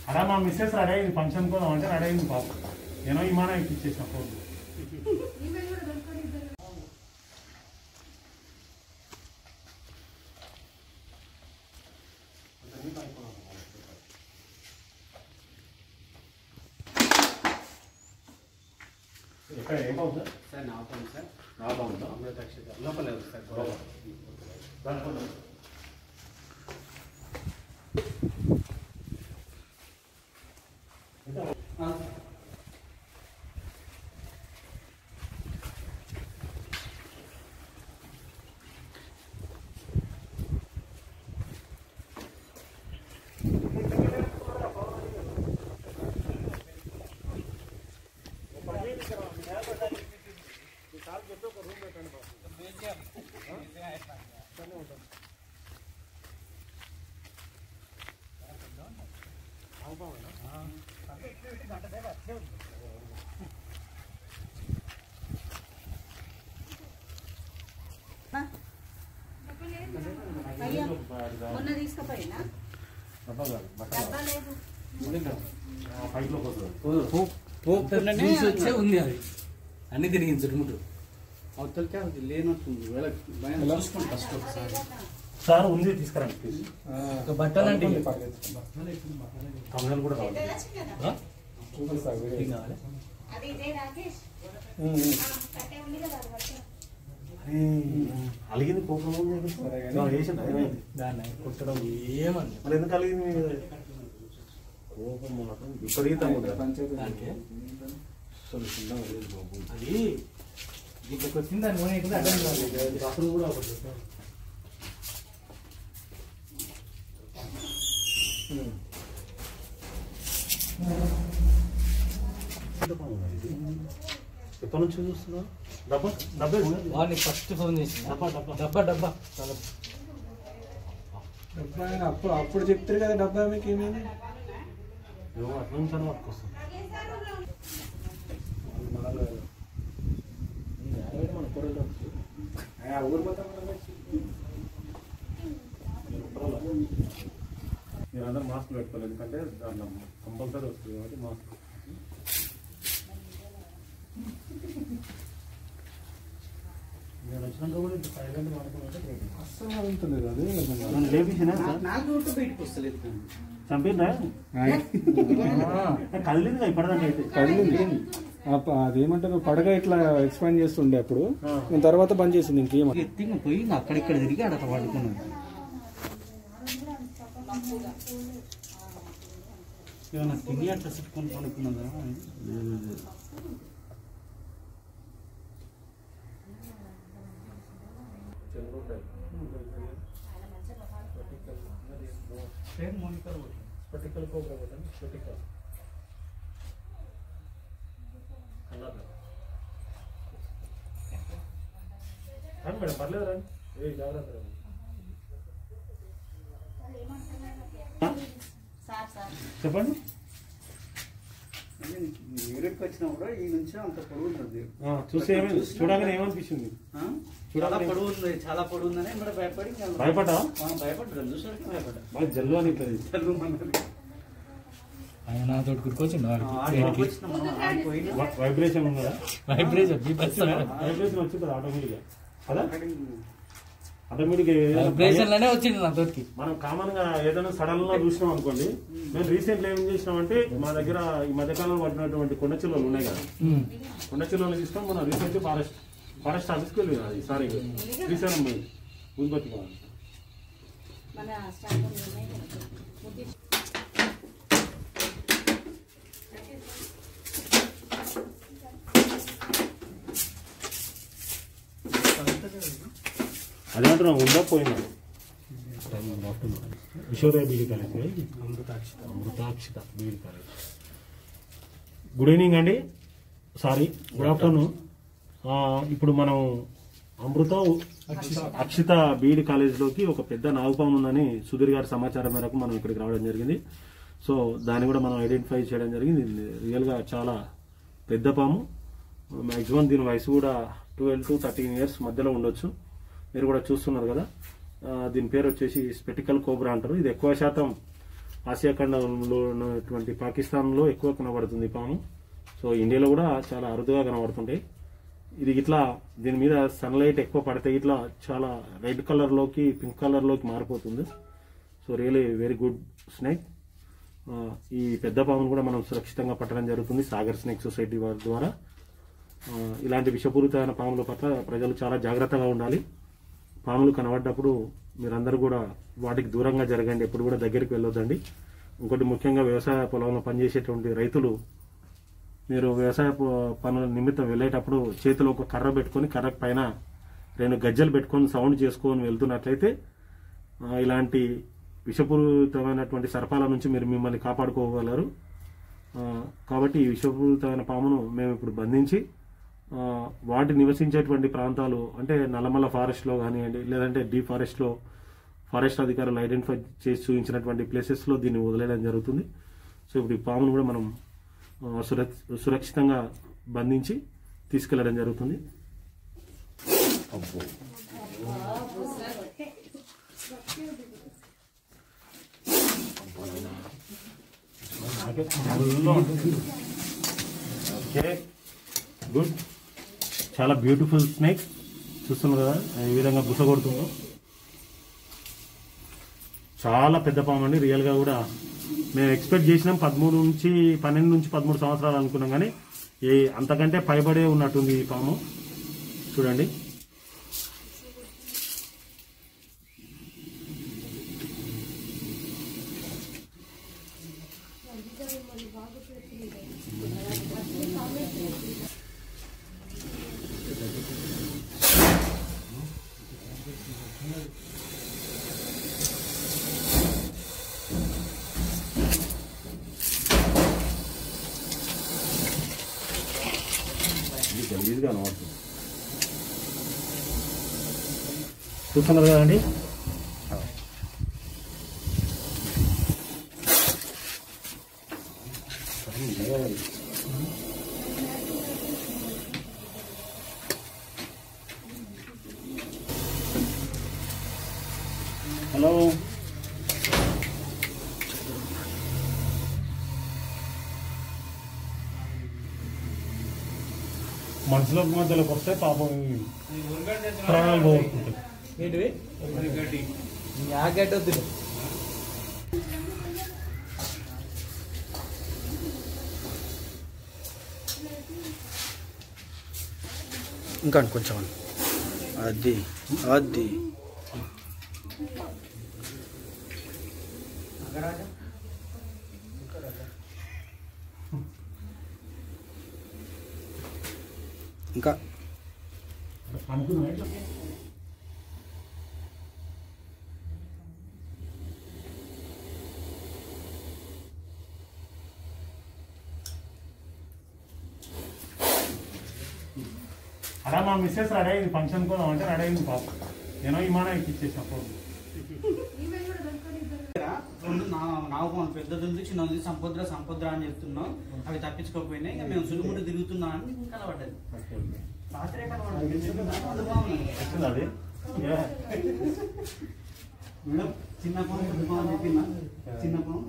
అలా మా missus ready అయింది ఫంక్షన్ కోసం అంటే రెడీ అయింది పాప నేను విమానం ఎక్కిచ్చేసిన ఫోన్ ఎక్కడ ఏం బాగుంది సార్ నా పని సార్ నా బాగుందా అమృత అక్షత లోపల ఉంది సార్ గోడ. దానికోసం ఆ, అయ్యా మొన్న తీసుకుపోయినా డబ్బా కాదు, బట్టలు డబ్బా లేదు ఆ పైపులోకి వస్తుంది చూసి వచ్చే ఉంది అది అన్ని తిరిగింది చుట్టుముట్టు అవతలకి అది లేనట్టుంది వెళ్ళకి భయం చూసుకోండి ఫస్ట్ ఒకసారి సార్ ఉంది తీసుకురండి ప్లీజ్ ఒక బట్టలు అంటే కమలాలు కూడా కావాలి ఏం కావాలి అది ఇదే రాకేష్ ఆ, కట్టే ఉంది కదా అది పట్టు. అరే, అలిగింది కోపం ఉంది వేసింది ఏమైంది దాన్ని కుట్టడం ఏమని మరి ఎందుకు అలిగింది మీ మీద? కోపం మాత్రం విపరీతంగా ఉంది దానికి అసలు చిన్నగా లేదు బాబు. అది దీంట్లోకి వచ్చింది దాన్ని పోనీ అర్థం కాలేదు అసలు కూడా ఒకటి ఎంత బాగుంది ఇది. ఎప్పటి నుంచి చూస్తున్నా డబ్బా డబ్బా ఉంది. వాడిని ఫస్ట్ ఫోన్ చేసి డబ్బా డబ్బా డబ్బా డబ్బా చాలా డబ్బా అప్పుడు అప్పుడు చెప్తారు కదా డబ్బా మీకు ఏమైంది ఏమో అట్లా నుంచి అని పట్టుకొస్తాం ఊరు మొత్తం మీరందరూ మాస్క్ పెట్టుకోవాలి ఎందుకంటే దాంట్లో కంపల్సరీ వస్తుంది కాబట్టి మాస్క్ నేను వచ్చినాక కూడా ఇంత సైలెంట్ అనుకున్నట్టు అస్సలు అడుగుతలేదు అదే లేపించినా నాకు ఊట బయటకు వస్తలేదు చంపిందా కదిలింది ఇప్పటిదాకా అయితే కదిలింది అప్ప- అదేమంటారు పడగ ఇట్లా ఎక్స్పాండ్ చేస్తుండే అప్పుడు నేను తర్వాత బంద్ చేసింది ఇంకేం ఎత్తి పోయి అక్కడిక్కడ తిరిగి ఆడ పడుకున్నాడు ఏమన్నా తిని అట్లా చుట్టుకొని పడుకున్నదా పేరు మోనికలు స్పటికల్ కోబ్రా కొట్టండి స్పటికల్ కలర్ రండి మేడం పర్లేదు రండి ఏ జాగ్రత్త రండి సార్ సార్ చెప్పండి యూరిక్ వచ్చినా కూడా ఈ నుంచి అంత పొడవు ఉంటుంది ఆ, చూసి ఏమైంది చూడగానే ఏమనిపించింది ఆ? చాలా పొడవు ఉంది చాలా పొడవు ఉందని మరి భయపడి ఇంకా భయపడ్డా ఆ, భయపడ్డాను చూసాడు భయపడ్డా బాగా జల్లు అని ఇట్లా చదువు మనది. ఆయన నాతో కూర్చొచ్చిండు ఆ, ఆడికి వచ్చిన మనం ఆడికి పోయినా వైబ్రేషన్ ఉన్నదా వైబ్రేషన్ వైబ్రేషన్ వచ్చింది ఆటోమేటిక్గా కదా ఆటోమేటిక్ వైబ్రేషన్ లోనే వచ్చిండు నా తోటికి మనం కామన్ గా ఏదైనా సడన్ గా చూసినాం అనుకోండి మేము రీసెంట్ ఏం చేసినామంటే మా దగ్గర ఈ మధ్యకాలంలో పడినటువంటి కొండ చిల్లలు ఉన్నాయి కదా కొండ చిల్లలు తీసుకొని మనం రీసెంట్ ఫారెస్ట్ ఫారెస్ట్ ఆఫీస్కి వెళ్ళి ఈసారి శ్రీశైలం పోయి ఊజ్బతి కావాలి మన స్టాఫ్ ఉన్నాయి కదా. ముద్దు అదేమంటున్నా ఉందా పోయిందా Visvodaya BD college Amrutakshita Amrutakshita BD college good evening అండి సారీ గుడ్ ఆఫ్టర్నూన్ ఇప్పుడు మనం అమృత అక్షిత బీఈడి కాలేజీలోకి ఒక పెద్ద నాగుపాము ఉందని సుధీర్ గారి సమాచారం మేరకు మనం ఇక్కడికి రావడం జరిగింది సో దాన్ని కూడా మనం ఐడెంటిఫై చేయడం జరిగింది ఇది రియల్గా చాలా పెద్ద పాము మ్యాక్సిమం దీని వయసు కూడా ట్వెల్వ్ టు థర్టీన్ ఇయర్స్ మధ్యలో ఉండొచ్చు మీరు కూడా చూస్తున్నారు కదా ఆ, దీని పేరు వచ్చేసి స్పెటికల్ కోబ్రా అంటారు ఇది ఎక్కువ శాతం ఆసియా ఖండంలో ఉన్నటువంటి పాకిస్తాన్లో ఎక్కువ కనబడుతుంది ఈ పాము సో ఇండియాలో కూడా చాలా అరుదుగా కనబడుతుంటాయి ఇది ఇట్లా దీని మీద సన్లైట్ ఎక్కువ పడితే ఇట్లా చాలా రెడ్ కలర్లోకి పింక్ కలర్లోకి మారిపోతుంది so really very good snake ఆ, ఈ పెద్ద పామును కూడా మనం సురక్షితంగా పట్టడం జరుగుతుంది సాగర్ స్నేక్ సొసైటీ వారి ద్వారా ఆ, ఇలాంటి విషపూరితమైన పాముల పట్ల ప్రజలు చాలా జాగ్రత్తగా ఉండాలి పాములు కనబడ్డప్పుడు మీరందరూ కూడా వాటికి దూరంగా జరగండి ఎప్పుడు కూడా దగ్గరికి వెళ్ళొద్దండి ఇంకోటి ముఖ్యంగా వ్యవసాయ పొలంలో పనిచేసేటువంటి రైతులు మీరు వ్యవసాయ ప- పనుల నిమిత్తం వెళ్ళేటప్పుడు చేతిలో ఒక కర్ర పెట్టుకొని కర్ర పైన రెండు గజ్జలు పెట్టుకొని సౌండ్ చేసుకొని వెళ్తున్నట్లయితే ఆ, ఇలాంటి విషపూరితమైనటువంటి సర్పాల నుంచి మీరు మిమ్మల్ని కాపాడుకోగలరు ఆ, కాబట్టి ఈ విషపూరితమైన పామును మేము ఇప్పుడు బంధించి ఆ, వాటి నివసించేటువంటి ప్రాంతాలు అంటే నల్లమల్ల ఫారెస్ట్లో కానివ్వండి లేదంటే డీ ఫారెస్ట్లో ఫారెస్ట్ అధికారులు ఐడెంటిఫై చేసి చూపించినటువంటి ప్లేసెస్లో దీన్ని వదిలేయడం జరుగుతుంది సో ఇప్పుడు ఈ పామును కూడా మనం ఆ, సురక్ష సురక్షితంగా బంధించి తీసుకెళ్లడం జరుగుతుంది ఓకే గుడ్ చాలా బ్యూటిఫుల్ స్నేక్ చూస్తున్నారు కదా ఈ విధంగా బుస కొడుతుందో చాలా పెద్ద పాము అండి రియల్ గా కూడా మేము ఎక్స్పెక్ట్ చేసినాం పదమూడు నుంచి పన్నెండు నుంచి పదమూడు సంవత్సరాలు అనుకున్నాం కానీ ఏ అంతకంటే పైబడే ఉన్నట్టుంది ఈ పాము చూడండి ఇది గలీజ్గా కనబడుతుంది చూస్తున్నారు కదండి హలో మనసులోకి మధ్యలోకి వస్తే పాపం ఈ ప్రాణాలు పోగొట్టుకుంటాయి ఏంటివి ఆ గడ్డ వద్దు ఇంకా కొంచెం అది అది ఇంకా అనుకున్నా అలా మా మిస్సెస్ రెడీ అయింది ఫంక్షన్ కోసం అంటే రెడీ అయింది పాప నేను విమానం ఎక్కిచ్చేసిన ఫోన్ రెండు నా- నాగపాము పెద్దది ఉంది చిన్నది ఉంది, సంపద్ర సంపద్ర అని చెప్తున్నాం అవి తప్పించుకోకపోయినాయి ఇంకా మేము సులుముడు తిరుగుతున్నాం అని కనబడ్డది రాత్రే కనబడ్డది అది బాగుంది. వచ్చింది అది Yeah. మేడం చిన్న పాము పెద్ద పాము అని చెప్పినా చిన్న పాము